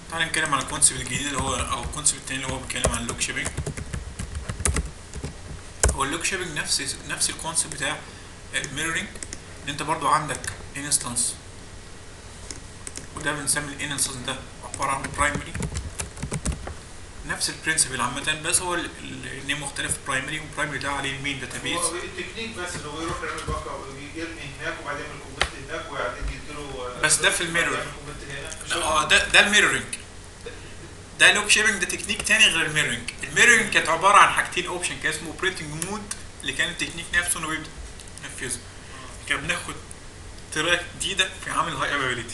تعالى نتكلم عن الكونسيبت الجديد اللي هو او الكونسيبت التاني اللي هو بيتكلم عن اللوك شيبنج هو اللوك شيبنج نفس نفس الكونسيبت بتاع الميرورنج ان انت برضو عندك انستنس وده بنسمي الانستنس ده عباره عن برايمري نفس البرنسبل عامة بس هو النيم مختلف برايمري وبرايمري ده عليه المين داتابيز هو التكنيك بس انه بيروح يعمل باك اب يرمي هناك وبعدين يعمل كومنت هناك وبعدين يديله بس ده في الميرور. يعمل كومنت هنا مش هو- اه ده ده الميرورنج ده لوك شيبنج ده تكنيك تاني غير الميرورنج الميرورنج كانت عباره عن حاجتين اوبشن كان اسمه اوبريتنج مود اللي كان التكنيك نفسه انه بيبدا ينفذه كان بناخد تراك جديده في عامل هاي ابيليتي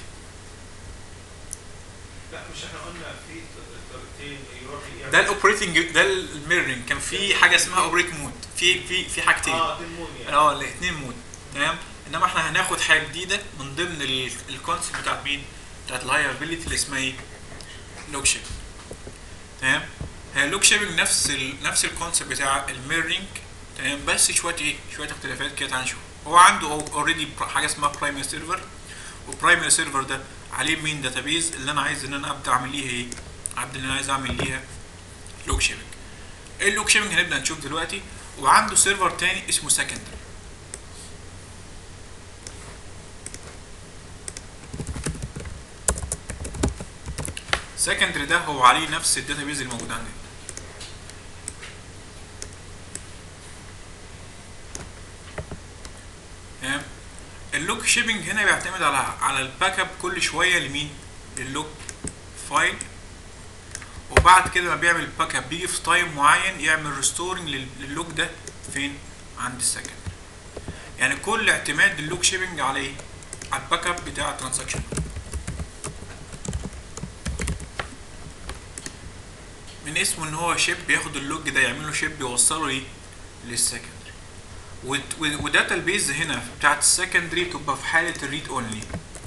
لا مش احنا قلنا في طريقتين يروح يعمل ده الاوبريتنج ده الميرورنج كان في حاجه اسمها اوبريت مود في في في حاجتين اه تنمون يعني اه الاثنين مود تمام انما احنا هناخد حاجه جديده من ضمن الكونسيبت بتاعت مين بتاعت الهاي ابيليتي اللي اسمها ايه لوك شيب تمام هي اللوك شيبنج نفس ال نفس الكونسيبت بتاع الميرنينج تمام بس شويه ايه شويه اختلافات كده تعالى نشوف هو عنده اوريدي حاجه اسمها برايمري سيرفر والبرايمري سيرفر ده عليه مين داتابيز اللي انا عايز ان انا ابدا اعمل ليها ايه ابدا ان انا عايز اعمل ليها لوك شيبنج ايه اللوك شيبنج هنبدا نشوف دلوقتي وعنده سيرفر تاني اسمه سكندري سكندري ده هو عليه نفس الداتابيز اللي موجود عندنا تمام اللوك شيبنج هنا بيعتمد على على الباك اب كل شويه لمين للوك فايل وبعد كده ما بيعمل باك اب بيجي في تايم معين يعمل ريستورنج للوك ده فين عند السكندري يعني كل اعتماد اللوك شيبنج على ايه على الباك اب بتاع الترانزاكشن من اسمه ان هو شيب بياخد اللوج ده يعمله شيب يوصله ايه للسكندري وداتا البيز هنا بتاعت السكندري تبقى في حاله الريد اونلي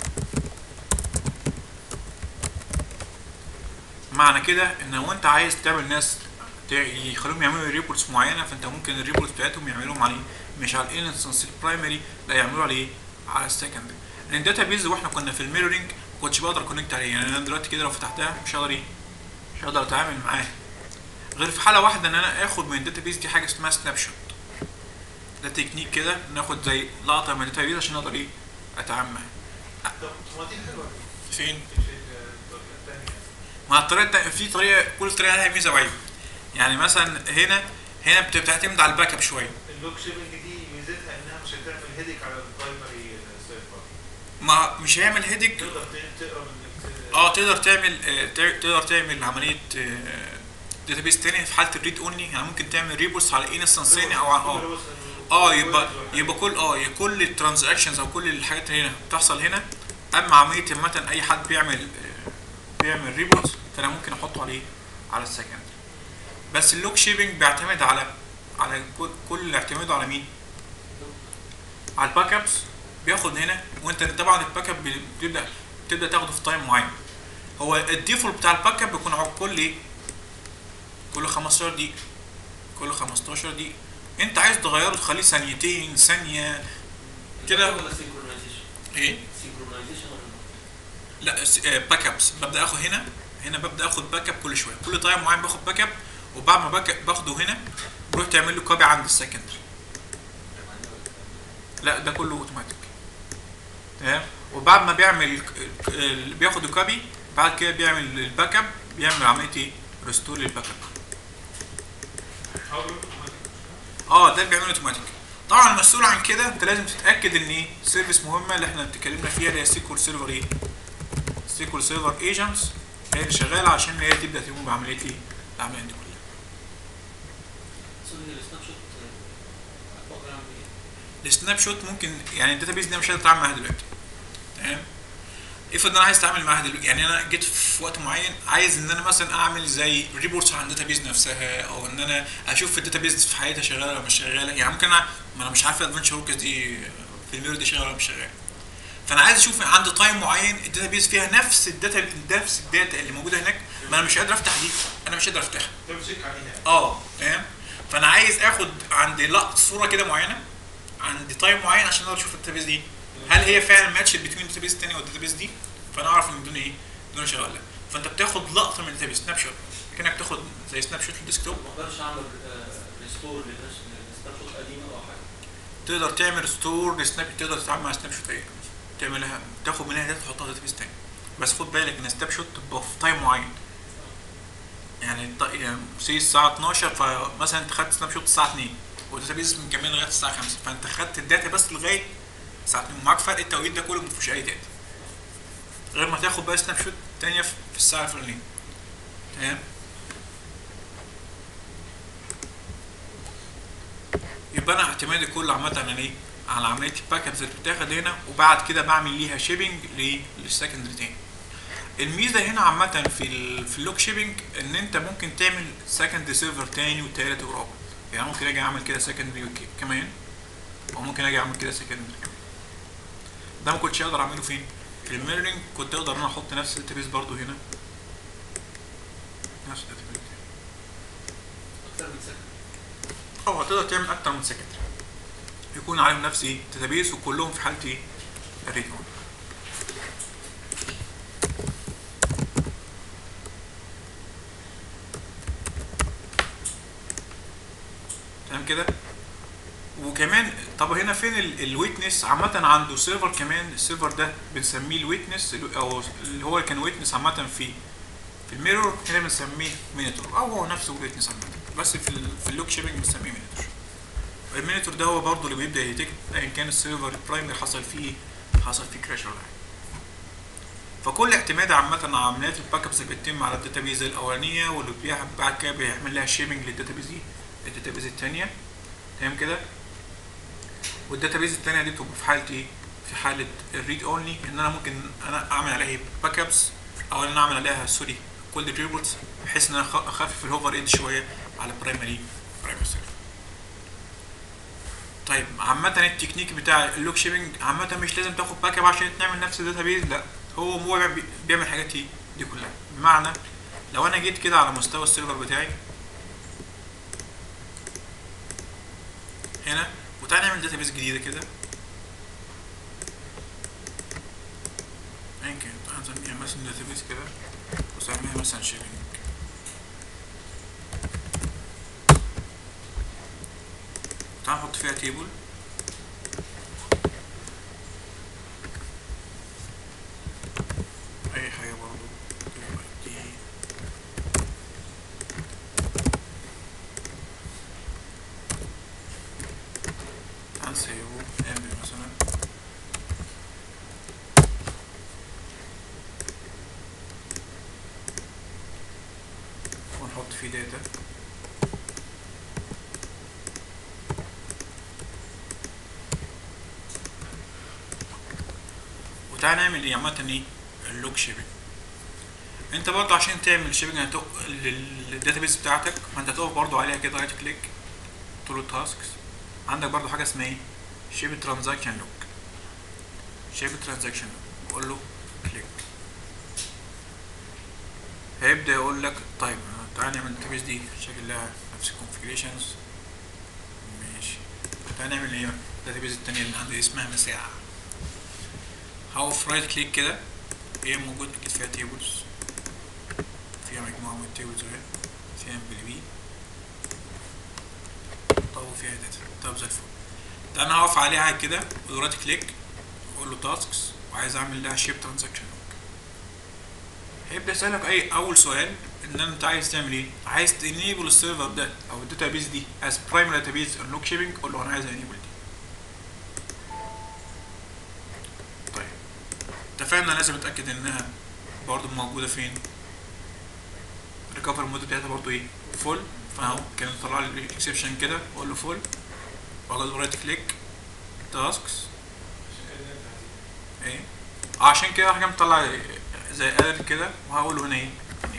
معنى كده ان لو انت عايز تعمل ناس ت- يخليهم يعملوا ريبورتس معينه فانت ممكن الريبورتس بتاعتهم يعملوهم عليه مش على الانستنس البرايمري لا يعملوا عليه على السكندري لان الداتا بيز واحنا كنا في الميرورنج ما كنتش بقدر كونكت عليه يعني انا دلوقتي كده لو فتحتها مش هقدر ايه مش هقدر اتعامل معاه غير في حاله واحده ان انا اخد من الداتا بيز دي حاجه اسمها سناب شوت ده تكنيك كده ناخد زي لقطه من الداتا بيز عشان اقدر ايه اتعامل معاه طب ما دي حلوه دي فين في الطريقه الثانيه مع الطريقه التا- في طريقه كل طريقه لها ميزه وعيب يعني مثلا هنا هنا بت- بتعتمد على الباك اب شويه اللوك شيبنج دي ميزتها انها مش هتعمل هيدك على البرايمري سيرفر ما مش هيعمل هيدك تقدر ت- تقرا من اه تقدر تعمل آه، ت- تقدر تعمل عمليه داتابيس تاني في حاله الريد اونلي يعني ممكن تعمل ريبورس على انستنس تاني او على اه اه يبقى يبقى كل اه يبقى كل الترانزاكشنز او كل الحاجات اللي هنا بتحصل هنا اما عمليه مثلا اي حد بيعمل آه، بيعمل ريبورت فانا ممكن احطه عليه على السكندري بس اللوك شيبنج بيعتمد على على كل, كل اعتماده على مين؟ على الباك ابس بياخد هنا وانت طبعا الباك اب بتبدا بتبدا تاخده في تايم معين هو الديفولت بتاع الباك اب بيكون على كل ايه؟ كل 15 دقيقة كل 15 دقيقة انت عايز تغيره تخليه ثانيتين ثانية كده ولا سينكرونايزيشن ايه؟ سينكرونايزيشن ولا لا باك ابس ببدا اخد هنا هنا ببدا اخد باك اب كل شويه كل تايم معين باخد باك اب وبعد ما باك باخده هنا بروح تعمل له كوبي عند السكندري لا ده كله اوتوماتيك تمام وبعد ما بيعمل ال- بياخد الكوبي بعد كده بيعمل الباك اب بيعمل عمليه ايه ريستور للباك اب اه ده بيعمل اوتوماتيك طبعا المسؤول عن كده انت لازم تتاكد ان ايه سيرفيس مهمه اللي احنا اتكلمنا فيها اللي هي سيكول سيرفر ايه سيكول سيرفر ايجنتس هي اللي شغاله عشان هي تبدا تقوم بعمليه ايه العمليه دي كلها سوري السناب شوت اقدر اعمل ايه؟ السناب شوت ممكن يعني الداتابيز دي أنا مش هقدر اتعامل معاها دلوقتي تمام افرض انا عايز اتعامل معاها دلوقتي يعني انا جيت في وقت معين عايز ان انا مثلا اعمل زي ريبورتس عن الداتابيز نفسها او ان انا اشوف الداتابيز في حياتها شغاله ولا مش شغاله يعني ممكن انا ما انا مش عارف الادفنشر وركس دي في الميرور دي شغاله ولا مش شغاله فانا عايز اشوف عند تايم معين الداتابيز فيها نفس الداتا نفس الداتا اللي موجوده هناك ما انا مش قادر افتح دي انا مش قادر افتحها تمسك عليها اه فاهم فانا عايز اخد عند لقطه صوره كده معينه عند تايم معين عشان اقدر اشوف الداتابيز دي هل هي فعلا ماتش بين الداتابيز الثانيه والداتابيز دي فانا اعرف ان دول ايه دول شغاله فانت بتاخد لقطه من الداتابيز سناب شوت كانك بتاخد زي سناب شوت للديسكتوب ما اقدرش اعمل ريستور للسناب شوت قديمه او حاجه تقدر تعمل ستور لسناب تقدر تتعامل مع سناب شوت ايه تعملها تاخد منها داتا تحطها في داتابيز تاني بس خد بالك ان سناب شوت تبقى في تايم معين يعني الط- يعني سي الساعه 12 فمثلا انت خدت سناب شوت الساعه 2 والداتابيز مكمله لغايه الساعه 5 فانت خدت الداتا بس لغايه الساعه 2 ومعاك فرق التوقيت ده كله مفيهوش اي داتا غير ما تاخد بقى سناب شوت تانية في في الساعه الفلانيه تمام يبقى انا اعتمادي كله عامه على ايه؟ على عمليه الباك ابز اللي بتاخد هنا وبعد كده بعمل ليها شيبنج للسكندري تاني. الميزه هنا عامه في ال في اللوك شيبنج ان انت ممكن تعمل سكند سيرفر تاني وتالت ورابع. يعني ممكن اجي اعمل كده سكندري كمان وممكن اجي اعمل كده سكندري كمان. ده ما كنتش اقدر اعمله فين؟ في الميرنج كنت اقدر ان انا احط نفس الداتابيس برضو هنا. نفس الداتابيس اكتر من سكند اه تقدر تعمل اكتر من سكندري يكون عليهم نفس ايه داتابيس وكلهم في حاله ايه الريد اون تمام كده وكمان طب هنا فين الويتنس عامة عنده سيرفر كمان السيرفر ده بنسميه الويتنس او اللي هو كان ويتنس عامة في في الميرور هنا بنسميه مينيتور او هو نفسه الويتنس عامة بس في ال في اللوك شيبنج بنسميه مينيتور المينيتور ده هو برضه اللي بيبدا يديتكت ايا كان السيرفر البرايمري حصل فيه حصل فيه كراش ولا حاجه فكل اعتماد عامة على عمليات الباك ابس اللي بتتم على الداتابيز الاولانية واللي بيع- بعد كده بيعمل لها شيبنج للداتابيز دي الداتابيز التانية تمام كده والداتابيز التانية دي تبقى في حالة ايه؟ في حالة الريد اونلي ان انا ممكن انا اعمل عليها باك ابس او ان انا اعمل عليها سوري كل ريبورتس بحيث ان انا أخ- اخفف الهوفر ايدج شوية على برايمري برايمري سيرفر طيب عامة التكنيك بتاع اللوك شيبنج عامة مش لازم تاخد باك اب عشان تعمل نفس الداتابيز لا هو هو بي- بيعمل الحاجات دي دي كلها بمعنى لو انا جيت كده على مستوى السيرفر بتاعي هنا وتعالى نعمل داتابيز جديدة كده ايا كان تعالى نسميها مثلا داتابيز كده وسميها مثلا شيبنج تعال نحط فيها تيبل اي حاجه برضو دي تعال نسيبه ام مثلا ونحط فيه داتا وتعالى نعمل ايه عامة ايه اللوك شيبنج انت برضه عشان تعمل شيبنج للداتابيس بتاعتك ما انت هتقف برضه عليها كده رايت كليك تقول له تاسكس عندك برضه حاجه اسمها ايه شيب ترانزاكشن لوك شيب ترانزاكشن لوك قول له كليك هيبدا يقول لك طيب تعالى نعمل الداتابيس دي شكلها نفس الكونفيجريشنز ماشي تعالى نعمل ايه الداتابيس التانية اللي عندي اسمها مساحه هقف رايت كليك كده هي موجود اكيد فيها تيبلز فيها مجموعة من التيبلز اهي فيها ام بي بي طب وفيها داتا طب زي الفل ده انا هقف عليها كده رايت كليك واقول له تاسكس وعايز اعمل لها شيب ترانزاكشن هيبدا يسالك اي اول سؤال ان انت عايز تعمل ايه عايز تنيبل السيرفر ده او الداتابيز دي از برايمري داتابيز اللوك شيبنج قول له انا عايز انيبل دي طيب اتفقنا لازم اتاكد انها برضو موجوده فين الريكفر مود بتاعتها برضو ايه فول فاهو كان طلع لي الاكسبشن كده واقول له فول واخد رايت كليك تاسكس ايه عشان كده حاجه مطلع زي ادر كده وهقول له هنا ايه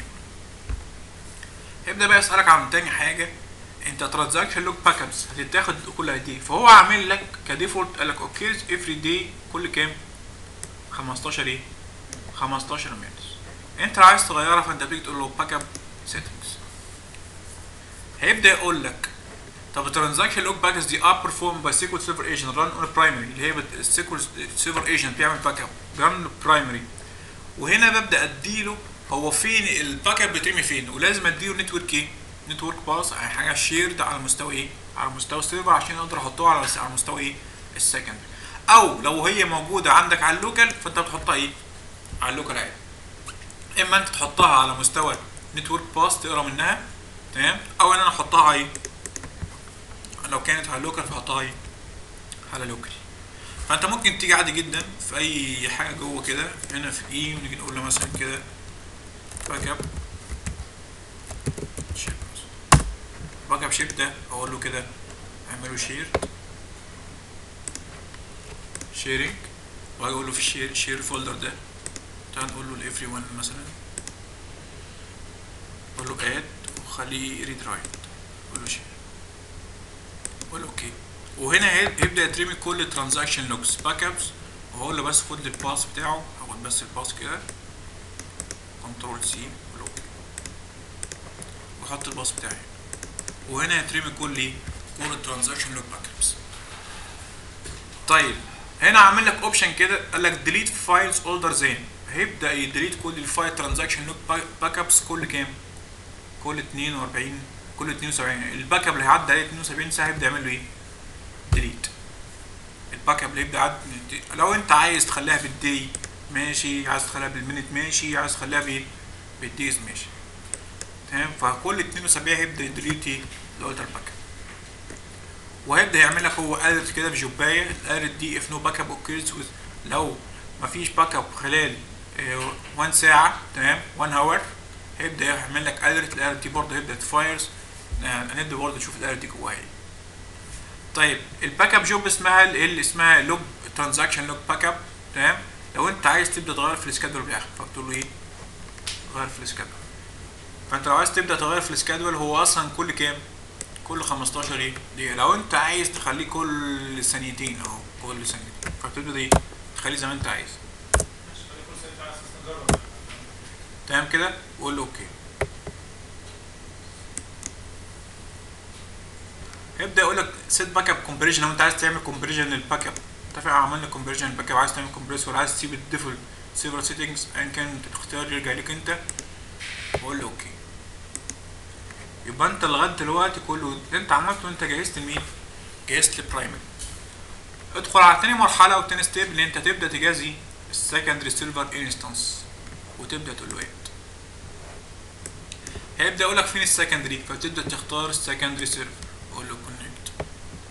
هيبدا بقى يسالك عن تاني حاجه انت ترانزاكشن لوك باك ابس هتتاخد كل قد ايه فهو عامل لك كديفولت قال لك اوكي افري داي كل كام 15 ايه 15 مينتس انت لو عايز تغيرها فانت بتيجي تقول له باك اب سيتنجز هيبدا يقول لك طب الترانزاكشن لوك باكس دي ار بيرفورم باي سيكول سيرفر ايجنت ران اون برايمري اللي هي السيكول سيرفر ايجنت بيعمل باك اب بيعمل برايمري وهنا ببدا اديله هو فين الباك اب بيترمي فين ولازم اديله نتورك ايه نتورك باص اي حاجه شيرد على مستوى ايه على مستوى السيرفر عشان اقدر احطها على على مستوى ايه السكند او لو هي موجوده عندك على اللوكال فانت بتحطها ايه على اللوكال عادي اما انت تحطها على مستوى نتورك باص تقرا منها تمام او ان انا احطها ايه لو كانت على اللوكال فاحطها ايه على لوكال فانت ممكن تيجي عادي جدا في اي حاجه جوه كده هنا في اي ونيجي نقول له مثلا كده باك اب شيب باك اب شيب ده اقول له كده اعمله شير شيرنج واجي اقول له في الشير شير فولدر ده تعال نقول له لافري ون مثلا اقول له اد وخليه ريد رايت اقول له شير اقول له اوكي وهنا هي- هيبدا يترمي كل الترانزاكشن لوجز باك ابس وهقول له بس خد لي الباس بتاعه هاخد بس الباس كده كنترول سي اقول له اوكي واحط الباس بتاعي وهنا هيترمي كل ايه كل الترانزاكشن لوج باك ابس طيب هنا عامل لك اوبشن كده قال لك ديليت فايلز اولدر زين هيبدا يديليت كل الفايل ترانزاكشن لوج باك ابس كل كام كل 42 كل 72 الباك اب اللي هيعدي عليه 72 ساعه هيبدا يعمل له ايه ديليت الباك اب اللي يبدا يعدي لو انت عايز تخليها بالدي ماشي عايز تخليها بالمينت ماشي عايز تخليها بايه بالديز ماشي تمام فكل 72 هيبدا يديليت ايه الاولدر باك اب وهيبدا يعمل لك هو اليرت كده بجوبايه الاليرت دي اف نو باك اب اوكيرز لو مفيش باك اب خلال 1 ساعه تمام 1 هاور هيبدا يعمل لك اليرت الاليرت دي برضه هيبدا تفايرز هنبدا برضه نشوف الاليرت دي جواها ايه طيب الباك اب جوب اسمها اللي اسمها لوج ترانزاكشن لوج باك اب تمام لو انت عايز تبدا تغير في السكادول بتاعك فبتقول له ايه غير في السكادول فانت لو عايز تبدا تغير في السكادول هو اصلا كل كام كل 15 ايه دقيقه لو انت عايز تخليه كل ثانيتين اهو كل ثانيتين فبتبدا ايه تخليه زي ما انت عايز مش خلي كل سنه عايز تجرب تمام كده وقول له اوكي هيبدا يقول لك سيت باك اب كومبريشن لو انت عايز تعمل كومبريشن للباك اب اتفق عملنا كومبريشن للباك اب عايز تعمل كومبريسور عايز تسيب الديفولت سيرفر سيتنجز ايا كان الاختيار يرجع ليك انت وقول له اوكي يبقى انت لغايه دلوقتي كله اللي انت عملته انت جهزت لمين؟ جهزت للبرايمري ادخل على تاني مرحله او تاني ستيب اللي انت تبدا تجازي السكندري سيرفر انستنس وتبدا تقول له اد هيبدا يقول لك فين السكندري فتبدا تختار السكندري سيرفر قول له كونكت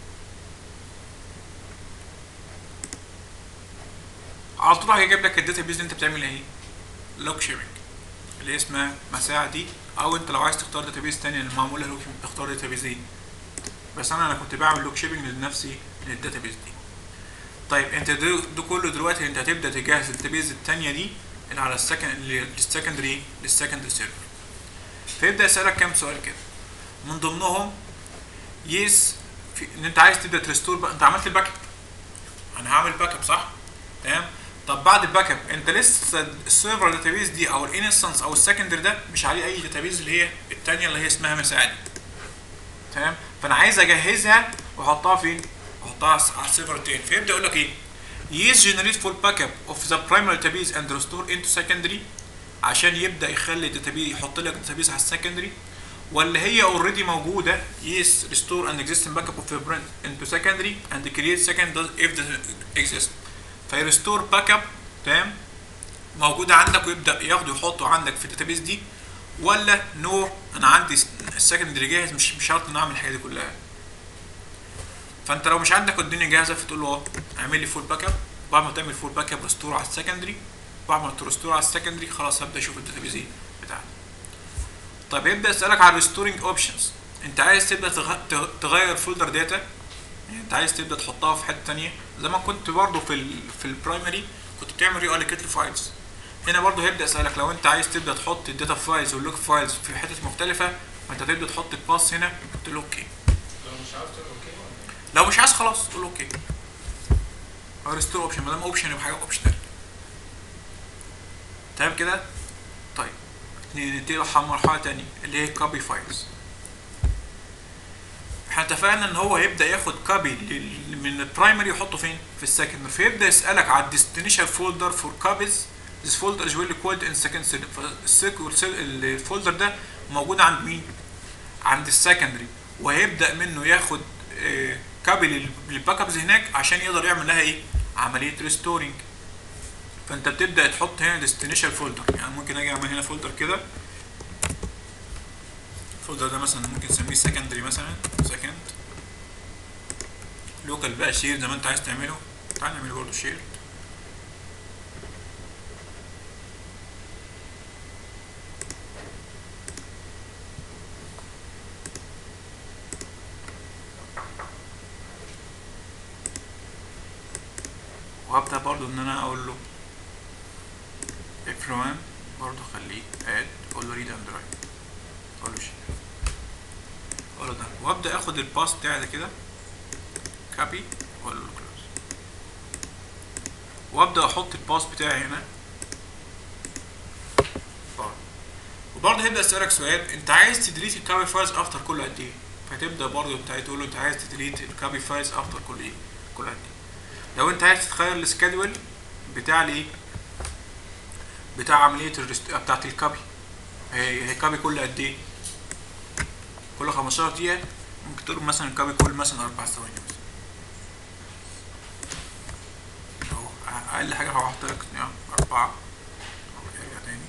على طول هيجيب لك الداتابيز اللي انت بتعمل ايه لوك شيرنج اللي هي اسمها مساعة دي او انت لو عايز تختار داتابيز تانية اللي معمولة لوك شيرنج تختار داتابيز دي بس انا انا كنت بعمل لوك شيرنج لنفسي للداتابيز دي طيب انت ده, ده كله دلوقتي انت هتبدا تجهز الداتابيز التانية دي اللي على السكن للسكندري للسكندري سيرفر فيبدا يسالك كام سؤال كده من ضمنهم يس في ان انت عايز تبدا تريستور بقى انت عملت الباك اب انا هعمل باك اب صح تمام طب بعد الباك اب انت لسه السيرفر داتابيز دي او الانستنس او السكندري ده مش عليه اي داتابيز اللي هي الثانيه اللي هي اسمها مساعد تمام فانا عايز اجهزها واحطها فين واحطها على السيرفر التاني فيبدا يقول لك ايه يس جنريت فول باك اب اوف ذا برايمري داتابيز اند ريستور انتو سكندري عشان يبدا يخلي الداتابيز يحط لك داتابيز على السكندري ولا هي اوريدي موجوده يس ريستور ان اكزيستنج باك اب اوف برنت انتو سكندري اند كرييت سكند اف ذا اكزيست فيرستور باك اب تمام موجوده عندك ويبدا ياخده يحطه عندك في الداتابيز دي ولا نو انا عندي السكندري جاهز مش مش شرط ان اعمل الحاجه دي كلها فانت لو مش عندك الدنيا جاهزه فتقول له اه اعمل لي فول باك اب بعد ما تعمل فول باك اب ريستور على السكندري بعد ما تريستور على السكندري خلاص هبدا اشوف الداتابيز ايه بتاعتي طيب يبدا يسالك على الريستورنج اوبشنز انت عايز تبدا تغ- تغير فولدر داتا يعني انت عايز تبدا تحطها في حته تانية زي ما كنت برضو في ال في البرايمري كنت بتعمل ري الوكيت فايلز هنا برضو هيبدا يسالك لو انت عايز تبدا تحط الداتا فايلز واللوك فايلز في حتت مختلفه فانت تبدا تحط الباس هنا قلت له اوكي لو مش عارف تقول اوكي ولا لو مش عايز خلاص قول اوكي ريستور اوبشن ما دام اوبشن يبقى حاجه اوبشنال تمام كده طيب ننتقل لمرحله تانية اللي هي كوبي فايلز احنا اتفقنا ان هو هيبدا ياخد كوبي من البرايمري يحطه فين في السكندري فيبدا يسالك على الديستنيشن فولدر فور كوبيز this folder is well called in second cell فالسيكول الفولدر ده موجود عند مين عند السكندري وهيبدا منه ياخد كابل للباك ابز هناك عشان يقدر يعمل لها ايه عمليه ريستورنج فانت بتبدا تحط هنا ديستنيشن فولدر يعني ممكن اجي اعمل هنا فولدر كده الفولدر ده مثلا ممكن نسميه سكندري مثلا سكند لوكال بقى شير زي ما انت عايز تعمله تعال نعمل برضه شير وهبدأ برضو ان انا اقول له everyone برضو خليه add اقول له read and write اقول له share اقول له ده وابدأ اخد الباس بتاعي ده كده copy واقول له close وابدأ احط الباس بتاعي هنا برضو. وبرضه هيبدأ يسألك سؤال انت عايز تديليت الكابي فايلز افتر كل قد ايه فتبدأ برضه انت تقول له انت عايز تديليت الكابي فايلز افتر كل ايه كل قد ايه لو انت عايز تتخيل السكادول بتاع الايه بتاع عمليه الرست... بتاعت الكابي هي هي كابي كل قد ايه كل 15 دقيقه ممكن تقول مثلا الكابي كل مثلا اربع ثواني مثلا اهو اقل حاجه هحط لك اربعه أهو ارجع تاني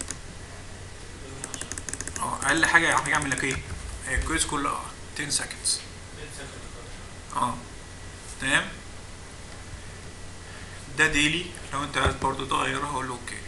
اه اقل حاجه هيعمل لك ايه هي كويس كل 10 seconds اه تمام ده ديلي لو انت عايز برضو تغيرها هقول له اوكي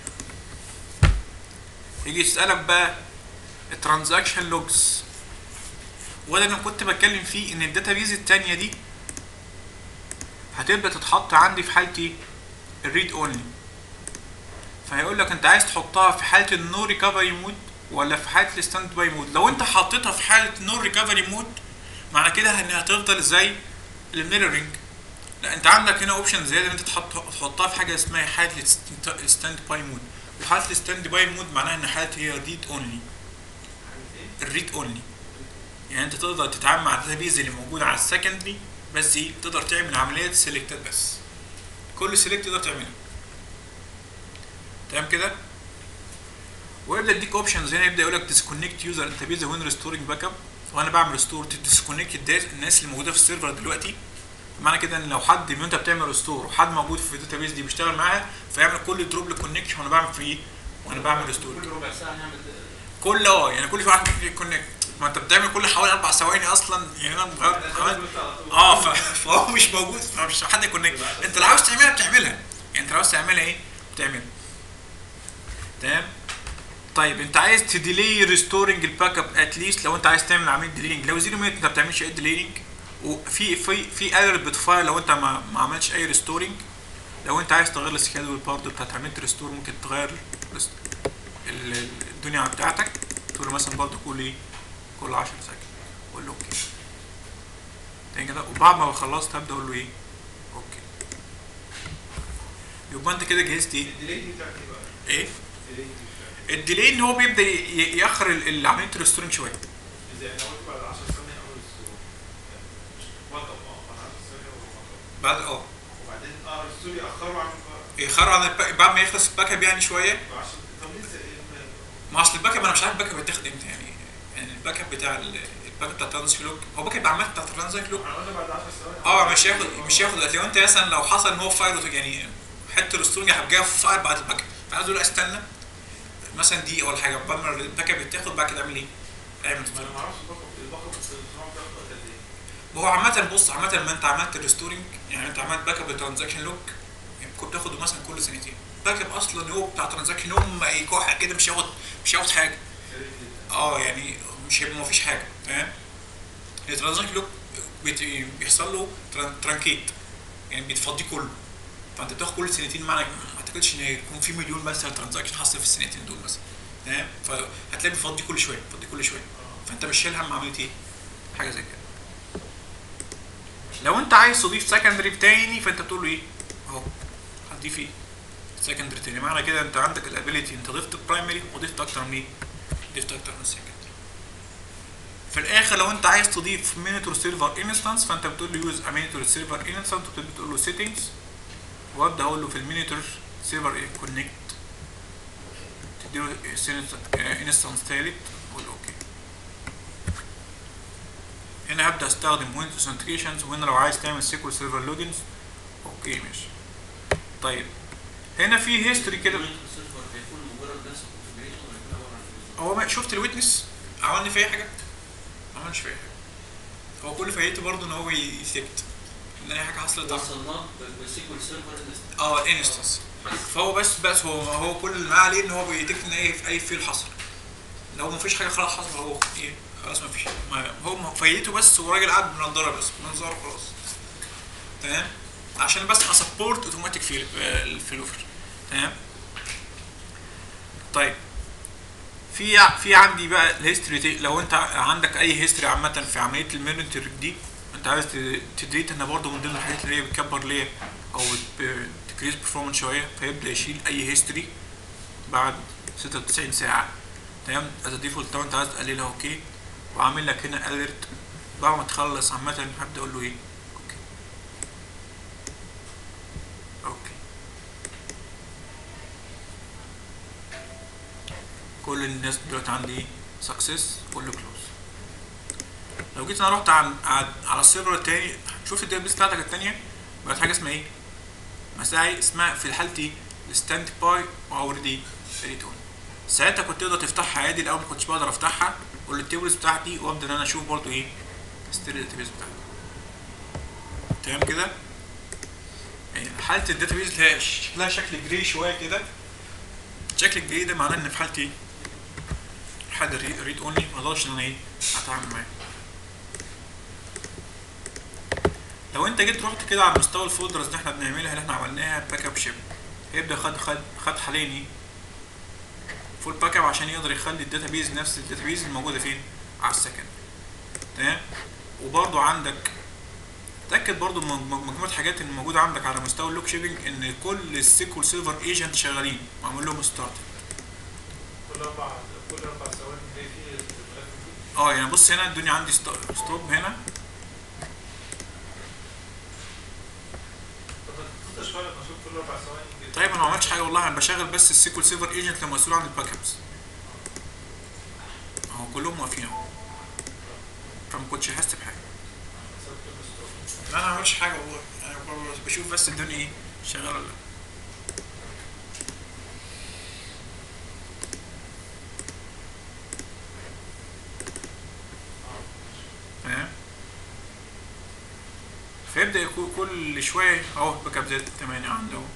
يجي يسألك بقى الترانزاكشن لوجز وده انا كنت بتكلم فيه ان الداتابيز التانية دي هتبدا تتحط عندي في حالتي الريد اونلي فهيقول لك انت عايز تحطها في حاله النو ريكفري مود ولا في حاله الستاند باي مود لو انت حطيتها في حاله النو ريكفري مود معنى كده انها هتفضل زي الميرورنج لا انت عندك هنا اوبشن زياده ان انت تحط تحطها في حاجه اسمها حاله الستاند باي مود وحاله الستاند باي مود معناها ان حالتها هي ريد اونلي الريد اونلي يعني انت تقدر تتعامل مع الداتابيز اللي موجوده على السكندري بس ايه تقدر تعمل عمليات سيلكتات بس كل سيلكت تقدر تعملها تمام كده ويبدا يديك اوبشنز هنا يبدا يقول لك ديسكونكت يوزر داتابيز وين ريستورنج باك اب وانا بعمل ريستور ديسكونكت الناس اللي موجوده في السيرفر دلوقتي معنى كده ان لو حد من انت بتعمل ريستور وحد موجود في الداتابيز دي بيشتغل معاها فيعمل كل دروب للكونكشن وانا بعمل فيه وانا بعمل ريستور كل ربع ساعه نعمل كل اه يعني كل واحد كونكت ما انت بتعمل كل حوالي اربع ثواني اصلا يعني انا مغير- عملت اه ف- فهو مش موجود فمش حد يكونكت انت لو عاوز تعملها بتعملها يعني انت لو عاوز تعملها ايه بتعملها تمام طيب انت عايز تديلي ريستورنج الباك اب اتليست لو انت عايز تعمل عمليه ديلينج لو زيرو مينت انت ما بتعملش اي ديلينج وفي في في ايرور بتفاير لو انت ما, ما عملتش اي ريستورنج لو انت عايز تغير السكادول برضه بتاعت عمليه ريستور ممكن تغير الريست- ال- ال- الدنيا بتاعتك تقول له مثلا برضه كل ايه كل 10 سكند قول له اوكي تاني كده وبعد ما خلصت هبدا اقول له ايه اوكي يبقى انت كده جهزت ايه الديلي دي بتاعت ايه بقى؟ ايه الديلي دي بتاعت الديلي ان هو بيبدا ي- ياخر ال- ال- عمليه الريستورنج شويه ازاي انا قلت بعد 10 ثواني اعمل الريستور وقف اه بعد 10 ثواني وقف بعد اه وبعدين اه الريستور ياخروا عن يخرج عن الباك بعد ما يخلص الباك اب يعني شويه 10 طب لسه ايه ما اصل الباك اب انا مش عارف الباك اب هيتاخد امتى يعني يعني الباك اب بتاع ال- الباك اب بتاع ترانزاكشن لوك هو باك اب عامه بتاع ترانزاكشن لوك احنا قلنا بعد 10 ثواني اه مش هياخد مش هياخد وقت لو انت مثلا لو حصل ان هو فاير يعني حته ريستورنج هتجيها في فاير بعد الباك اب فعايز اقول استنى مثلا دقيقه ولا حاجه بعد ما الباك اب يتاخد بعد كده اعمل ايه؟ اعمل ما ريستورنج انا ما اعرفش الباك اب الباك اب الصناعه بتاخد وقت قد ايه ما هو عامة بص عامة ما انت عملت ريستورنج يعني انت عملت باك اب لترانزاكشن لوك يعني كنت بتاخده مثلا كل سنتين باك اب اصلا هو بتاع ترانزاكشن يوم ما يكح كده مش هياخد مش هياخد حاجه سريع جدا اه يعني مش هيبقى مفيش حاجه فاهم الترانزاكشن لوك بيت- بيحصل له تران- ترانكيت يعني بيتفضي كله فانت بتاخد كل سنتين معنى ما اعتقدش ان يكون في مليون مثلا ترانزاكشن حصل في السنتين دول مثلا تمام فهتلاقي بيفضي كل شويه بيفضي كل شويه فانت مش شايل هم عمليه ايه حاجه زي كده لو انت عايز تضيف سكندري تاني فانت بتقول له ايه اهو هتضيف ايه سكندري تاني معنى كده انت عندك الابيليتي انت ضفت برايمري وضفت اكتر من ايه ضفت اكتر من سكندري في الاخر لو انت عايز تضيف مينيتور سيرفر انستنس فانت بتقول له يوز مينيتور سيرفر انستنس وبتقول له سيتنجز وابدا اقول له في المينيتور سيرفر ايه كونكت واديله انستنس ثالث واقول اوكي هنا هبدا استخدم ويندوز اوثنتيكيشنز وهنا لو عايز تعمل سيكول سيرفر لوجنز اوكي ماشي طيب هنا في هيستوري كده السيرفر هيكون مجرد بس configuration ولا يكون عباره عن هو ما شفت الويتنس عملني في اي حاجه ما عملش في اي حاجه هو كل فايدته برضه ان هو يثبت ان اي حاجه حصلت وصلناه بسيكول سيرفر انستنس اه الانستنس فهو بس بس هو هو كل اللي معاه عليه ان هو بيديكت ان اي اي فيل حصل لو ما فيش حاجه خلاص حصل هو ايه خلاص ما فيش ما هو فايدته بس هو راجل قاعد بنضاره بس بنضاره خلاص تمام عشان بس اسبورت اوتوماتيك فيل الفيلوفر تمام طيب في في عندي بقى الهيستوري لو انت عندك اي هيستوري عامه في عمليه المونيتور دي انت عايز تدريت ان برضه من ضمن الحاجات اللي هي بتكبر ليه او تكريس برفورمانس شويه فيبدا يشيل اي هيستوري بعد 96 ساعه تمام از ديفولت طبعا انت عايز تقللها اوكي وعامل لك هنا اليرت بعد ما تخلص عامه هبدا اقول له ايه اوكي اوكي كل الناس دلوقتي عندي سكسس اقول له كلوز لو جيت انا رحت عن على السيرفر التاني شفت الداتابيس بتاعتك التانية بقت حاجه اسمها ايه؟ مساعي اسمها في حالتي الستاند باي واوريدي ريتون ساعتها كنت تقدر تفتحها عادي الاول ما كنتش بقدر افتحها اقول التيبلز بتاعتي وابدا ان انا اشوف برضو ايه ستيل الداتابيس بتاعتي تمام كده يعني حاله الداتابيس اللي هي شكلها شكل جري شويه كده شكل الجري ده معناه ان في حالتي حد ريد اونلي ما اقدرش ان انا ايه اتعامل معاه لو انت جيت رحت كده على مستوى الفولدرز اللي احنا بنعملها اللي احنا عملناها باك اب شيب هيبدا خد خد خد حاليا ايه فول باك اب عشان يقدر يخلي الداتابيز نفس الداتابيز الموجوده فين على السكن تمام وبرضو عندك تاكد برضو مجموعه حاجات اللي موجوده عندك على مستوى اللوك شيبنج ان كل السيكول سيرفر ايجنت شغالين معمول لهم ستارت كل اربع كل اربع ثواني تلاقي فيه الملف جديد. اه يعني بص هنا الدنيا عندي ستوب هنا طب ما تخطش بالك اشوف كل اربع ثواني كده طيب انا ما عملتش حاجه والله انا بشغل بس السيكول سيرفر ايجنت اللي مسؤول عن الباك ابس اهو كلهم واقفين اهو فما كنتش حاسس بحاجه حسبت الستوب لا انا ما عملتش حاجه والله انا ب- بشوف بس الدنيا ايه شغاله ولا لا تمام فيبدا يكون كل شويه اهو باك اب زائد 8 عنده اهو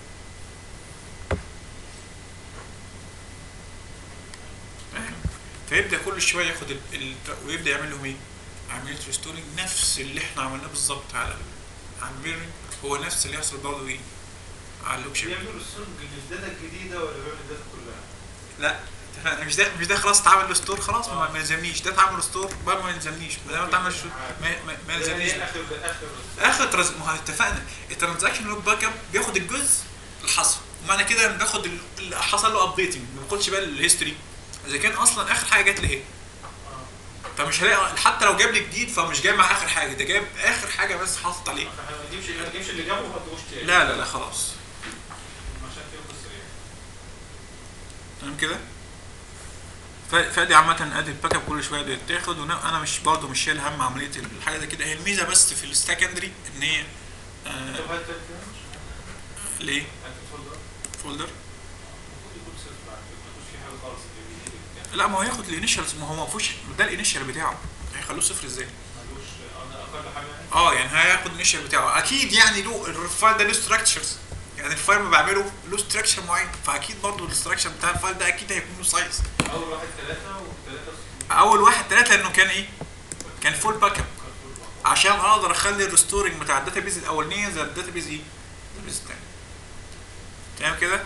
فاهم فيبدا كل شويه ياخد ال... ال... ويبدا يعمل لهم ايه؟ عمليه ريستورنج نفس اللي احنا عملناه بالظبط على ال- على الميرنج هو نفس اللي يحصل برضه ايه؟ على اللوك شيب بيعملوا السونج للداتا الجديده ولا بيعمل الداتا كلها؟ لا اتفقنا مش ده مش ده خلاص اتعمل له ستور خلاص ما, ما يلزمنيش ده اتعمل له ستور بقى ما يلزمنيش ما دام اتعمل له ما, ما, ما يلزمنيش يعني اخر اخر اخر ترز... ما هو اتفقنا الترانزاكشن لوك باك اب بياخد الجزء اللي حصل ومعنى كده ان باخد ال- اللي حصل له ابديتنج ما باخدش بقى الهيستوري اذا كان اصلا اخر حاجه جت لي ايه فمش هلاقي حتى لو جاب لي جديد فمش جايب مع اخر حاجه ده جايب اخر حاجه بس حاطط عليه ما تجيبش ما تجيبش اللي جابه وما تجيبوش تاني لا لا لا خلاص عشان كده خسر يعني تمام كده ف- فادي عامة ادي الباك اب كل شويه بيتاخد وانا انا مش برضه مش شايل هم عمليه الحاجه دي كده هي الميزه بس في السكندري ان هي آه طب هات تاني كده ليه هات الفولدر فولدر المفروض يكون صفر على فكره ما يكونش فيه حاجه خالص اللي بيجي بتاع لا ما هو هياخد الانيشالز ما هو ما فيهوش ده الانيشال بتاعه هيخلوه صفر ازاي ملوش انا اقل حاجه يعني اه يعني هياخد الانيشال بتاعه اكيد يعني له الفايل ده له ستراكشرز يعني الفايل ما بعمله له ستراكشر معين فاكيد برضه الستراكشر بتاع الفايل ده اكيد هيكون له سايز اول واحد ثلاثه وثلاثه اول واحد ثلاثة لانه كان ايه كان فول باك اب عشان اقدر اخلي الريستورنج بتاع الداتابيز الاولانيه زي الداتابيز ايه الداتابيز الثانيه تمام كده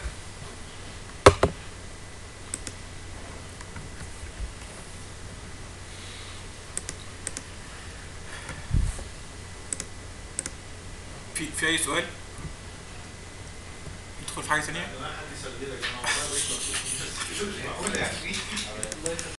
في في اي سؤال ندخل في حاجه ثانيه انا حد يسجل يا جماعه والله بقيت مبسوط. معقول يعني